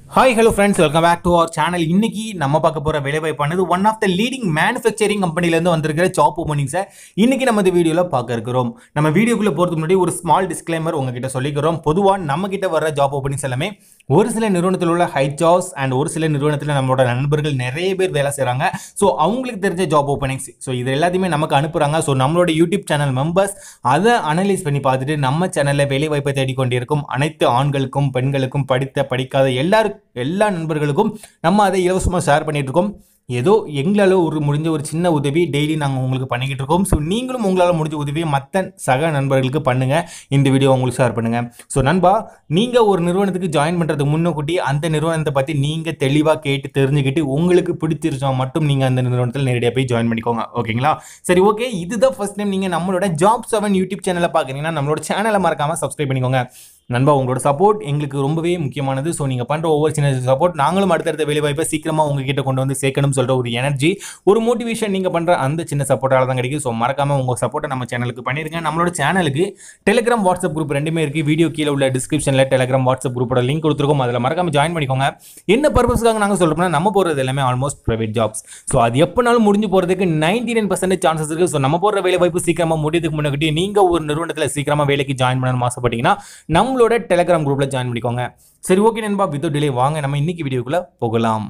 hi hello friends welcome back to our channel இன்னைக்கு நம்ம பார்க்க போகிற வேலைவாய்ப்பானது one of the leading manufacturing கம்பெனிலேருந்து வந்திருக்கிற ஜாப் ஓப்பனிங்ஸை இன்னைக்கு நம்ம இந்த வீடியோவில் பார்க்க இருக்கிறோம் நம்ம வீடியோக்குள்ளே போகிறதுக்கு முன்னாடி ஒரு ஸ்மால் டிஸ்க்ளைமர் உங்ககிட்ட சொல்லிக்கிறோம் பொதுவாக நம்ம கிட்ட வர ஜாப் ஓப்பனிங்ஸ் எல்லாமே ஒரு சில நிறுவனத்தில் உள்ள ஹை ஜாப்ஸ் அண்ட் ஒரு சில நிறுவனத்தில் நம்மளோட நண்பர்கள் நிறைய பேர் வேலை செய்கிறாங்க ஸோ அவங்களுக்கு தெரிஞ்ச ஜாப் ஓப்பனிங்ஸ் ஸோ இது எல்லாத்தையுமே நமக்கு அனுப்புகிறாங்க ஸோ நம்மளோட யூடியூப் சேனல் மெம்பர்ஸ் அதை அனலைஸ் பண்ணி பார்த்துட்டு நம்ம சேனலில் வேலை வாய்ப்பை தேடிக்கொண்டிருக்கும் அனைத்து ஆண்களுக்கும் பெண்களுக்கும் படித்த படிக்காத எல்லாருக்கும் எல்லா நண்பர்களுக்கும் நம்ம அதை இலவசமாக ஷேர் பண்ணிட்டு இருக்கோம் ஏதோ எங்களால் ஒரு முடிஞ்ச ஒரு சின்ன உதவி டெய்லி நாங்கள் உங்களுக்கு பண்ணிக்கிட்டு இருக்கோம் ஸோ நீங்களும் உங்களால் முடிஞ்ச உதவியை மற்ற சக நண்பர்களுக்கு பண்ணுங்கள் இந்த வீடியோ உங்களுக்கு ஷேர் பண்ணுங்கள் ஸோ நண்பா நீங்கள் ஒரு நிறுவனத்துக்கு ஜாயின் பண்ணுறதுக்கு முன்னக்கூட்டி அந்த நிறுவனத்தை பற்றி நீங்கள் தெளிவாக கேட்டு தெரிஞ்சுக்கிட்டு உங்களுக்கு பிடிச்சிருச்சா மட்டும் நீங்கள் அந்த நிறுவனத்தில் நேரடியாக போய் ஜாயின் பண்ணிக்கோங்க ஓகேங்களா சரி ஓகே இதுதான் ஃபர்ஸ்ட் டைம் நீங்கள் நம்மளோட ஜாப் செவன் யூடியூப் சேனலை பார்க்குறீங்கன்னா நம்மளோட சேனலை மறக்காமல் சப்ஸ்கிரைப் பண்ணிக்கோங்க நண்பா உங்களோட சப்போர்ட் எங்களுக்கு ரொம்பவே முக்கியமானது ஸோ நீங்கள் பண்ணுற ஒவ்வொரு சின்ன சப்போர்ட் நாங்களும் அடுத்தடுத்த வேலைவாய்ப்பை சீக்கிரமாக உங்ககிட்ட கொண்டு வந்து சேர்க்கணும்னு சொல்கிற ஒரு எனர்ஜி ஒரு மோட்டிவேஷன் நீங்கள் பண்ணுற அந்த சின்ன சப்போர்ட்டால் தான் கிடைக்கும் ஸோ மறக்காமல் உங்கள் சப்போர்ட்டை நம்ம சேனலுக்கு பண்ணிருங்க நம்மளோட சேனலுக்கு டெலிகிராம் வாட்ஸ்அப் குரூப் ரெண்டுமே இருக்குது வீடியோ கீழே உள்ள டிஸ்கிரிப்ஷனில் டெலிகிராம் வாட்ஸ்அப் குரூப்போட லிங்க் கொடுத்துருக்கோம் அதில் மறக்காமல் ஜாயின் பண்ணிக்கோங்க என்ன பர்பஸ்க்காக நாங்கள் சொல்கிறோம்னா நம்ம போகிறது எல்லாமே ஆல்மோஸ்ட் ப்ரைவேட் ஜாப்ஸ் ஸோ அது எப்போனாலும் முடிஞ்சு போகிறதுக்கு நைன்டி நைன் பர்சன்டேஜ் சான்சஸ் இருக்குது ஸோ நம்ம போகிற வேலை வாய்ப்பு சீக்கிரமாக முடியதுக்கு முன்னாடி நீங்கள் ஒரு நிறுவனத்தில் சீக்கிரமாக வேலைக்கு ஜாயின் பண்ணணும்னு ஆசைப்பட்டீங்கன்னா நம்மளோட டெலிகிராம் குரூப்பில் ஜாயின் பண்ணிக்கோங்க சரி ஓகே நண்பா வித்தவுட் டிலே வாங்க நம்ம இன்னைக்கு வீடியோக்குள்ளே போகலாம்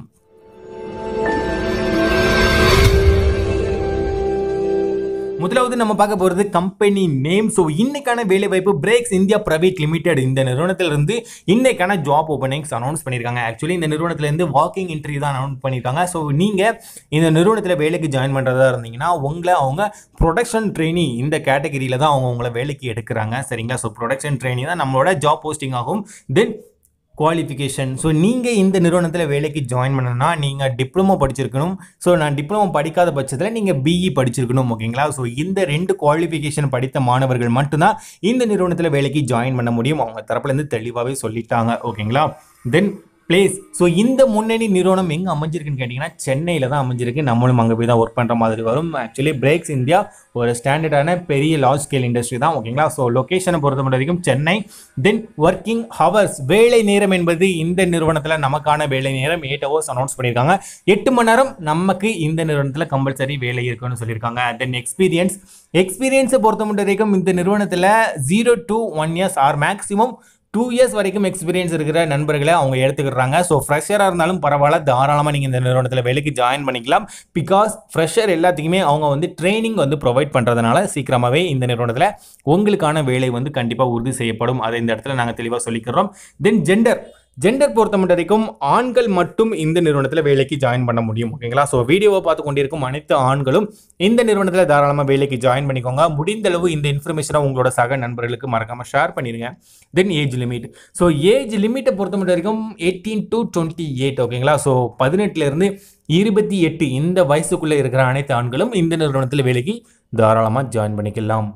முதலாவது நம்ம பார்க்க போகிறது கம்பெனி நேம் ஸோ இன்னைக்கான வேலைவாய்ப்பு பிரேக்ஸ் இந்தியா பிரைவேட் லிமிடெட் இந்த நிறுவனத்திலிருந்து இன்னைக்கான ஜாப் ஓப்பனிங்ஸ் அனௌன்ஸ் பண்ணியிருக்காங்க ஆக்சுவலி இந்த நிறுவனத்திலேருந்து வாக்கிங் இன்டர்வியூ தான் அனௌன்ஸ் பண்ணியிருக்காங்க ஸோ நீங்கள் இந்த நிறுவனத்தில் வேலைக்கு ஜாயின் பண்ணுறதா இருந்தீங்கன்னா உங்களை அவங்க ப்ரொடக்ஷன் ட்ரெயினி இந்த கேட்டகரியில் தான் அவங்க உங்களை வேலைக்கு எடுக்கிறாங்க சரிங்களா ஸோ ப்ரொடக்ஷன் ட்ரெயினி தான் நம்மளோட ஜாப் போஸ்டிங் ஆகும் தென் குவாலிஃபிகேஷன் ஸோ நீங்கள் இந்த நிறுவனத்தில் வேலைக்கு ஜாயின் பண்ணணும்னா நீங்கள் டிப்ளமோ படிச்சிருக்கணும் ஸோ நான் டிப்ளமோ படிக்காத பட்சத்தில் நீங்கள் பிஇ படிச்சிருக்கணும் ஓகேங்களா ஸோ இந்த ரெண்டு குவாலிஃபிகேஷன் படித்த மாணவர்கள் மட்டும்தான் இந்த நிறுவனத்தில் வேலைக்கு ஜாயின் பண்ண முடியும் அவங்க தரப்புலேருந்து தெளிவாகவே சொல்லிட்டாங்க ஓகேங்களா தென் பிளேஸ் ஸோ இந்த முன்னணி நிறுவனம் எங்கே அமைஞ்சிருக்குன்னு கேட்டிங்கன்னா சென்னையில் தான் அமைஞ்சிருக்கு நம்மளும் அங்கே போய் தான் ஒர்க் பண்ணுற மாதிரி வரும் ஆக்சுவலி பிரேக்ஸ் இந்தியா ஒரு ஸ்டாண்டர்டான பெரிய லார்ஜ் ஸ்கேல் இண்டஸ்ட்ரி தான் ஓகேங்களா ஸோ லொக்கேஷனை பொறுத்த மட்டும் வரைக்கும் சென்னை தென் ஒர்க்கிங் ஹவர்ஸ் வேலை நேரம் என்பது இந்த நிறுவனத்தில் நமக்கான வேலை நேரம் எயிட் ஹவர்ஸ் அனௌன்ஸ் பண்ணியிருக்காங்க எட்டு மணி நேரம் நமக்கு இந்த நிறுவனத்தில் கம்பல்சரி வேலை இருக்குன்னு சொல்லியிருக்காங்க தென் எக்ஸ்பீரியன்ஸ் எக்ஸ்பீரியன்ஸை பொறுத்த மட்டும் வரைக்கும் இந்த நிறுவனத்தில் zero to one years or maximum two years வரைக்கும் எக்ஸ்பீரியன்ஸ் இருக்கிற நண்பர்களை அவங்க எடுத்துக்கிறாங்க ஸோ ஃப்ரெஷராக இருந்தாலும் பரவாயில்ல தாராளமாக நீங்கள் இந்த நிறுவனத்தில் வேலைக்கு ஜாயின் பண்ணிக்கலாம் பிகாஸ் ஃப்ரெஷர் எல்லாத்துக்குமே அவங்க வந்து ட்ரைனிங் வந்து ப்ரொவைட் பண்ணுறதுனால சீக்கிரமாகவே இந்த நிறுவனத்தில் உங்களுக்கான வேலை வந்து கண்டிப்பாக உறுதி செய்யப்படும் அதை இந்த இடத்துல நாங்கள் தெளிவாக சொல்லிக்கிறோம் தென் ஜெண்டர் ஜெண்டர் பொறுத்த மட்டும் வரைக்கும் ஆண்கள் மட்டும் இந்த நிறுவனத்தில் வேலைக்கு ஜாயின் பண்ண முடியும் ஓகேங்களா ஸோ வீடியோவை பார்த்து கொண்டிருக்கும் அனைத்து ஆண்களும் இந்த நிறுவனத்தில் தாராளமாக வேலைக்கு ஜாயின் பண்ணிக்கோங்க முடிந்த அளவு இந்த இன்ஃபர்மேஷனை உங்களோட சக நண்பர்களுக்கு மறக்காமல் ஷேர் பண்ணிடுங்க then age limit so age லிமிட்டை பொறுத்த மட்டும் வரைக்கும் எயிட்டீன் டு டுவெண்ட்டி எயிட் ஓகேங்களா ஸோ பதினெட்டுலேருந்து இருபத்தி எட்டு இந்த வயசுக்குள்ளே இருக்கிற அனைத்து ஆண்களும் இந்த நிறுவனத்தில் வேலைக்கு தாராளமாக ஜாயின் பண்ணிக்கலாம்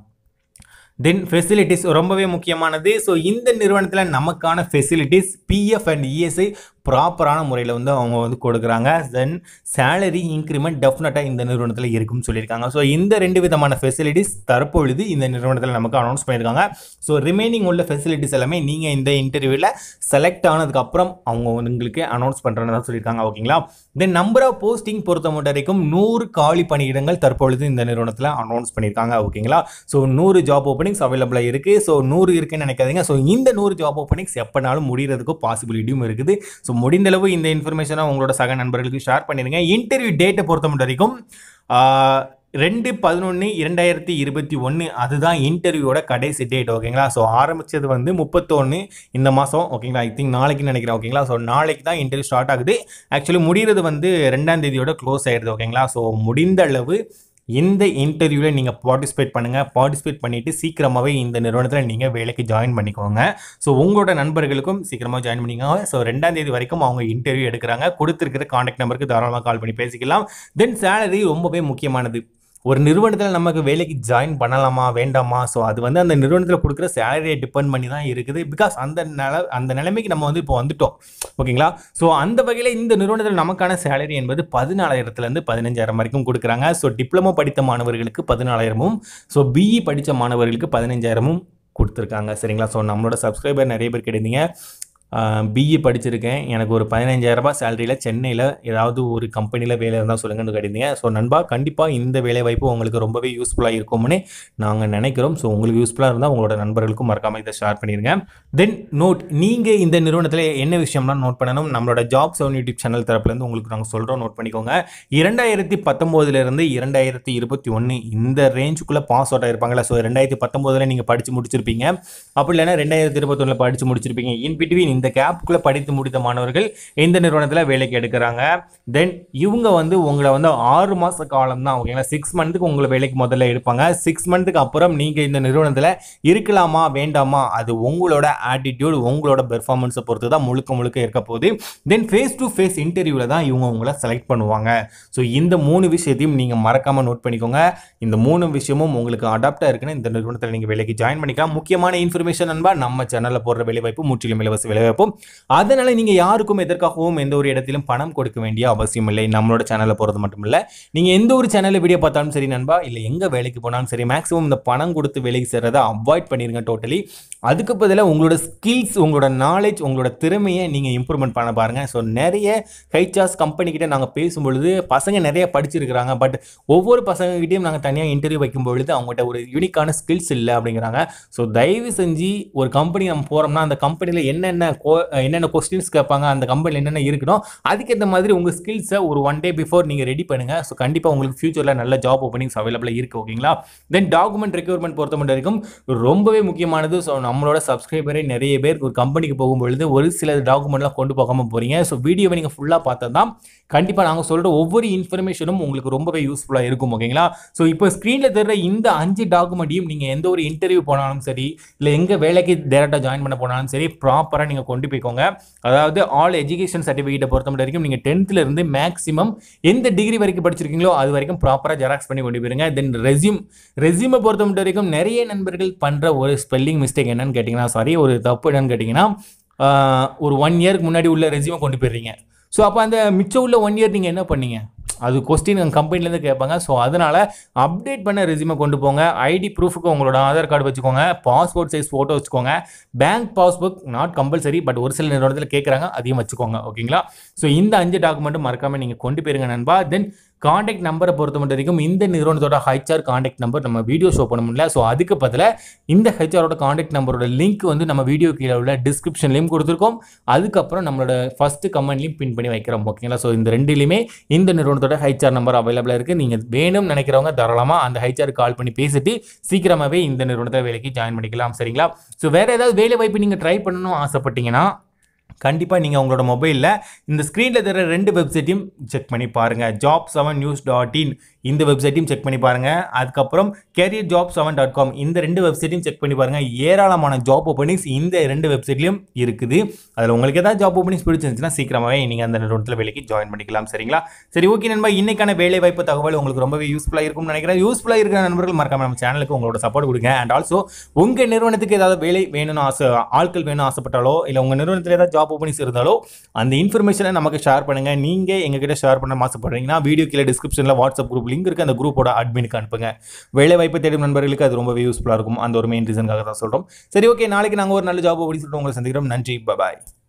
தென் ஃபெசிலிட்டிஸ் ரொம்பவே முக்கியமானது ஸோ இந்த நிறுவனத்தில் நமக்கான ஃபெசிலிட்டிஸ் பிஎஃப் அண்ட் இஎஸ்ஐ ப்ராப்பரான முறையில் வந்து அவங்க வந்து கொடுக்குறாங்க தென் சேலரி இன்க்ரிமெண்ட் டெஃபினட்டாக இந்த நிறுவனத்தில் இருக்கும்னு சொல்லியிருக்காங்க ஸோ இந்த ரெண்டு விதமான ஃபெசிலிட்டிஸ் தற்பொழுது இந்த நிறுவனத்தில் நமக்கு அனௌன்ஸ் பண்ணியிருக்காங்க ஸோ ரிமைனிங் உள்ள ஃபெசிலிட்டிஸ் எல்லாமே நீங்கள் இந்த இன்டர்வியூவில் செலக்ட் ஆனதுக்கப்புறம் அவங்க உங்களுக்கு அனௌன்ஸ் பண்ணுறேன்னு தான் சொல்லியிருக்காங்க ஓகேங்களா தென் நம்பர் ஆஃப் போஸ்டிங் பொறுத்த மட்டும் வரைக்கும் நூறு காலி பணியிடங்கள் தற்பொழுது இந்த நிறுவனத்தில் அனௌன்ஸ் பண்ணியிருக்காங்க ஓகேங்களா ஸோ நூறு ஜாப் ஓப்பனிங்ஸ் அவைலபிளாக இருக்குது ஸோ நூறு இருக்குன்னு நினைக்காதீங்க ஸோ இந்த நூறு ஜாப் ஓப்பனிங்ஸ் எப்போனாலும் முடிகிறதுக்கு பாசிபிலிட்டியும் இருக்குது ஸோ முடிந்தளவு இந்த இன்ஃபர்மேஷனை உங்களோட சக நண்பர்களுக்கு ஷேர் பண்ணிடுங்க இன்டர்வியூ டேட்டை பொறுத்த மட்டும் வரைக்கும் ரெண்டு பதினொன்று இரண்டாயிரத்தி இருபத்தி ஒன்று அதுதான் இன்டர்வியூவோட கடைசி டேட் ஓகேங்களா ஸோ ஆரம்பித்தது வந்து முப்பத்தொன்று இந்த மாதம் ஓகேங்களா ஐ திங்க் நாளைக்கு நினைக்கிறேன் ஓகேங்களா ஸோ நாளைக்கு தான் இன்டர்வியூ ஸ்டார்ட் ஆகுது ஆக்சுவலி முடிகிறது வந்து ரெண்டாம் தேதியோட க்ளோஸ் ஆயிடுது ஓகேங்களா ஸோ முடிந்த அளவு இந்த இன்டர்வியூவில் நீங்கள் பார்ட்டிசிபேட் பண்ணுங்கள் பார்ட்டிசிபேட் பண்ணிவிட்டு சீக்கிரமாகவே இந்த நிறுவனத்தில் நீங்கள் வேலைக்கு ஜாயின் பண்ணிக்கோங்க ஸோ உங்களோட நண்பர்களுக்கும் சீக்கிரமாக ஜாயின் பண்ணிக்கோங்க ஸோ ரெண்டாம் தேதி வரைக்கும் அவங்க இன்டர்வியூ எடுக்கிறாங்க கொடுத்துருக்கிற காண்டாக்ட் நம்பருக்கு தாராளமாக கால் பண்ணி பேசிக்கலாம் தென் சேலரி ரொம்பவே முக்கியமானது ஒரு நிறுவனத்தில் நமக்கு வேலைக்கு ஜாயின் பண்ணலாமா வேண்டாமா ஸோ அது வந்து அந்த நிறுவனத்தில் கொடுக்குற சேலரியை டிபெண்ட் பண்ணி தான் இருக்குது பிகாஸ் அந்த நில அந்த நிலைமைக்கு நம்ம வந்து இப்போ வந்துட்டோம் ஓகேங்களா ஸோ அந்த வகையில் இந்த நிறுவனத்தில் நமக்கான சேலரி என்பது பதினாலாயிரத்துலேருந்து பதினஞ்சாயிரம் வரைக்கும் கொடுக்குறாங்க ஸோ டிப்ளமோ படித்த மாணவர்களுக்கு பதினாலாயிரமும் ஸோ பிஇ படித்த மாணவர்களுக்கு பதினஞ்சாயிரமும் கொடுத்துருக்காங்க சரிங்களா ஸோ நம்மளோட சப்ஸ்கிரைபர் நிறைய பேர் கிடைந்தீங்க பிஇ படிச்சிருக்கேன் எனக்கு ஒரு பதினஞ்சாயிரரூபா சேலரியில் சென்னையில் ஏதாவது ஒரு கம்பெனியில் வேலை இருந்தால் சொல்லுங்கன்னு கேட்டிருந்தீங்க ஸோ நண்பா கண்டிப்பாக இந்த வேலை வாய்ப்பு உங்களுக்கு ரொம்பவே யூஸ்ஃபுல்லாக இருக்கும்னு நாங்கள் நினைக்கிறோம் ஸோ உங்களுக்கு யூஸ்ஃபுல்லாக இருந்தால் உங்களோட நண்பர்களுக்கும் மறக்காமல் இதை ஷேர் பண்ணிடுங்க தென் நோட் நீங்கள் இந்த நிறுவனத்தில் என்ன விஷயம்லாம் நோட் பண்ணணும் நம்மளோட ஜாப் செவன் யூடியூப் சேனல் தரப்புலேருந்து உங்களுக்கு நாங்கள் சொல்கிறோம் நோட் பண்ணிக்கோங்க இரண்டாயிரத்தி பத்தொம்போதுலேருந்து இரண்டாயிரத்தி இருபத்தி ஒன்று இந்த ரேஞ்சுக்குள்ளே பாஸ் அவுட் ஆயிருப்பாங்களா ஸோ ரெண்டாயிரத்தி பத்தொம்போதில் நீங்கள் படித்து முடிச்சிருப்பீங்க அப்படி இல்லைன்னா ரெண்டாயிரத்தி இருபத்தொன்னில் படித்து முடிச்சிருப்பீங்க இன் பிட்வீன் இந்த கேப்புக்குள்ளே படித்து முடித்த மாணவர்கள் இந்த நிறுவனத்தில் வேலைக்கு எடுக்கிறாங்க தென் இவங்க வந்து உங்களை வந்து ஆறு மாத காலம் தான் ஓகேங்களா சிக்ஸ் மந்த்துக்கு உங்களை வேலைக்கு முதல்ல எடுப்பாங்க சிக்ஸ் மந்த்துக்கு அப்புறம் நீங்கள் இந்த நிறுவனத்தில் இருக்கலாமா வேண்டாமா அது உங்களோட ஆட்டிடியூட் உங்களோட பெர்ஃபார்மன்ஸை பொறுத்து தான் முழுக்க முழுக்க இருக்க போகுது தென் ஃபேஸ் டு ஃபேஸ் இன்டர்வியூவில் தான் இவங்க உங்களை செலக்ட் பண்ணுவாங்க ஸோ இந்த மூணு விஷயத்தையும் நீங்கள் மறக்காமல் நோட் பண்ணிக்கோங்க இந்த மூணு விஷயமும் உங்களுக்கு அடாப்டாக இருக்குன்னு இந்த நிறுவனத்தில் நீங்கள் வேலைக்கு ஜாயின் பண்ணிக்கலாம் முக்கியமான இன்ஃபர்மேஷன் நண்பா நம்ம சேனலில் போடுற வேலைவாய்ப்பு முற்றிலும் இலவச வேலைவாய்ப்பு அதனால் நீங்கள் யாருக்கும் எதற்காகவும் எந்த ஒரு இடத்திலும் பணம் கொடுக்க வேண்டிய அவசியம் இல்லை நம்மளோட சேனலில் போகிறது மட்டும் இல்லை நீங்கள் எந்த ஒரு சேனலில் வீடியோ பார்த்தாலும் சரி நண்பா இல்லை எங்கே வேலைக்கு போனாலும் சரி மேக்ஸிமம் இந்த பணம் கொடுத்து வேலைக்கு சேர்றதை அவாய்ட் பண்ணிடுங்க டோட்டலி அதுக்கு பதிலாக உங்களோட ஸ்கில்ஸ் உங்களோட நாலேஜ் உங்களோட திறமையை நீங்கள் இம்ப்ரூவ்மெண்ட் பண்ண பாருங்கள் ஸோ நிறைய ஹைச்சாஸ் கம்பெனிக்கிட்ட நாங்கள் பேசும்பொழுது பசங்க நிறைய படிச்சிருக்கிறாங்க பட் ஒவ்வொரு பசங்ககிட்டையும் நாங்கள் தனியாக இன்டர்வியூ வைக்கும் பொழுது அவங்ககிட்ட ஒரு யூனிக்கான ஸ்கில்ஸ் இல்லை அப்படிங்கிறாங்க ஸோ தயவு செஞ்சு ஒரு கம்பெனி நம்ம போகிறோம்னா அந்த கம்பெனியில் என்னென்ன கோ என்னென்ன கொஸ்டின்ஸ் கேட்பாங்க அந்த கம்பெனியில் என்னென்ன இருக்கணும் அதுக்கேற்ற மாதிரி உங்கள் ஸ்கில்ஸை ஒரு ஒன் டே பிஃபோர் நீங்கள் ரெடி பண்ணுங்கள் ஸோ கண்டிப்பாக உங்களுக்கு ஃபியூச்சரில் நல்ல ஜாப் ஓப்பனிங்ஸ் அவைலபிளாக இருக்குது ஓகேங்களா தென் டாக்குமெண்ட் ரெக்யூர்மெண்ட் பொறுத்த மட்டும் வரைக்கும் ரொம்பவே முக்கியமானது ஸோ நம்மளோட சப்ஸ்கிரைபரே நிறைய பேர் ஒரு கம்பெனிக்கு போகும்பொழுது ஒரு சில டாக்குமெண்ட்லாம் கொண்டு போகாமல் போகிறீங்க ஸோ வீடியோவை நீங்கள் ஃபுல்லாக பார்த்தா தான் கண்டிப்பாக நாங்கள் சொல்கிற ஒவ்வொரு இன்ஃபர்மேஷனும் உங்களுக்கு ரொம்பவே யூஸ்ஃபுல்லாக இருக்கும் ஓகேங்களா ஸோ இப்போ ஸ்க்ரீனில் தெரிற இந்த அஞ்சு டாக்குமெண்ட்டையும் நீங்கள் எந்த ஒரு இன்டர்வியூ போனாலும் சரி இல்லை எங்கே வேலைக்கு டேரெக்டாக ஜாயின் பண்ண போனாலும் சரி ப்ராப்பராக நீங்கள் கொண்டு போய்க்கோங்க அதாவது ஆல் எஜுகேஷன் சர்டிஃபிகேட்டை பொறுத்த மட்டும் வரைக்கும் நீங்கள் டென்த்தில் இருந்து மேக்ஸிமம் எந்த டிகிரி வரைக்கும் படிச்சிருக்கீங்களோ அது வரைக்கும் ப்ராப்பராக ஜெராக்ஸ் பண்ணி கொண்டு போயிருங்க தென் ரெஸ்யூம் ரெஸ்யூமை பொறுத்த மட்டும் வரைக்கும் நிறைய நண்பர்கள் பண்ணுற ஒரு ஸ்பெல்லிங் மிஸ்டேக் என்னன்னு கேட்டிங்கன்னா சாரி ஒரு தப்பு என்னன்னு கேட்டிங்கன்னா ஆஹ், ஒரு ஒன் இயருக்கு முன்னாடி உள்ள ரெஸ்யூமை கொண்டு போயிடுறீங்க ஸோ அப்போ அந்த மிச்சம் உள்ள ஒன் இயர் நீங்கள் என்ன பண்ணீங்க அது கொஸ்டின் எங்கள் கம்பெனிலேருந்து கேட்பாங்க ஸோ அதனால் அப்டேட் பண்ண ரெஸ்யூமை கொண்டு போங்க ஐடி ப்ரூஃபுக்கு உங்களோட ஆதார் கார்டு வச்சுக்கோங்க பாஸ்போர்ட் சைஸ் ஃபோட்டோ வச்சுக்கோங்க bank passbook not compulsory but ஒரு சில நிறுவனத்தில் கேட்குறாங்க அதையும் வச்சுக்கோங்க ஓகேங்களா ஸோ இந்த அஞ்சு டாக்குமெண்ட்டும் மறக்காமல் நீங்கள் கொண்டு போயிருங்க நண்பா தென் காண்டாக்ட் நம்பரை பொறுத்த மட்டும் வரைக்கும் இந்த நிறுவனத்தோட ஹெச்ஆர் காண்டாக்ட் நம்பர் நம்ம வீடியோ ஷோ பண்ண முடியல ஸோ அதுக்கு பதிலாக இந்த ஹெச்ஆரோட காண்டாக்ட் நம்பரோட லிங்க் வந்து நம்ம வீடியோ கீழே உள்ள டிஸ்கிரிப்ஷன்லையும் கொடுத்துருக்கோம் அதுக்கப்புறம் நம்மளோட ஃபர்ஸ்ட் கமெண்ட்லையும் பின் பண்ணி வைக்கிறோம் ஓகேங்களா ஸோ இந்த ரெண்டுலையுமே இந்த நிறுவனத்தோட ஹெச்ஆர் நம்பர் அவைலபிளாக இருக்குது நீங்கள் வேணும்னு நினைக்கிறவங்க தாராளமாக அந்த ஹெச்ஆர் கால் பண்ணி பேசிட்டு சீக்கிரமாகவே இந்த நிறுவனத்தை வேலைக்கு ஜாயின் பண்ணிக்கலாம் சரிங்களா ஸோ வேறு ஏதாவது வேலை வாய்ப்பு நீங்கள் ட்ரை பண்ணணும் ஆசைப்பட்டீங்கன்னா கண்டிப்பாக நீங்கள் உங்களோட மொபைலில் இந்த ஸ்க்ரீனில் தர ரெண்டு வெப்சைட்டையும் செக் பண்ணி பாருங்கள் job seven news dot in இந்த வெப்சைட்டையும் செக் பண்ணி பாருங்கள் அதுக்கப்புறம் career job seven dot com இந்த ரெண்டு வெப்சைட்டையும் செக் பண்ணி பாருங்கள் ஏராளமான ஜாப் ஓப்பனிங்ஸ் இந்த ரெண்டு வெப்சைட்லையும் இருக்குது அதில் உங்களுக்கு ஏதாவது ஜாப் ஓப்பனிங்ஸ் பிடிச்சிருந்துச்சுன்னா சீக்கிரமாகவே நீங்கள் அந்த நிறுவனத்தில் வேலைக்கு ஜாயின் பண்ணிக்கலாம் சரிங்களா சரி ஓகே நண்பா இன்னைக்கான வேலை வாய்ப்பு தகவல் உங்களுக்கு ரொம்பவே யூஸ்ஃபுல்லாக இருக்கும்னு நினைக்கிறேன் யூஸ்ஃபுல்லாக இருக்கிற நண்பர்கள் மறக்காம நம்ம சேனலுக்கு உங்களோட சப்போர்ட் கொடுங்க அண்ட் ஆல்சோ உங்கள் நிறுவனத்துக்கு ஏதாவது வேலை வேணும்னு ஆசை ஆட்கள் வேணும் ஆசைப்பட்டாலோ இல்லை உங்கள் நிறுவனத்தில் ஏதாவது ஜாப் ஓப்பனிங்ஸ் இருந்தாலோ அந்த இன்ஃபர்மேஷனை நமக்கு ஷேர் பண்ணுங்கள் நீங்கள் எங்ககிட்ட ஷேர் பண்ண ஆசைப்படுறீங்கன்னா வீடியோ கீழே டிஸ்கிரிப்ஷனில் வாட்ஸ்அப் குரூப் லிங்க் இருக்குது அந்த குரூப்போட அட்மினுக்கு அனுப்புங்க வேலை வாய்ப்பு தேடும் நண்பர்களுக்கு அது ரொம்பவே யூஸ்ஃபுல்லாக இருக்கும் அந்த ஒரு மெயின் ரீசனுக்காக தான் சொல்கிறோம் சரி ஓகே நாளைக்கு நாங்கள் ஒரு நல்ல ஜாப் ஓப்பனிங் சொல்லிட்டு உங்களை சந்திக்கிறோம் நன்றி பாய்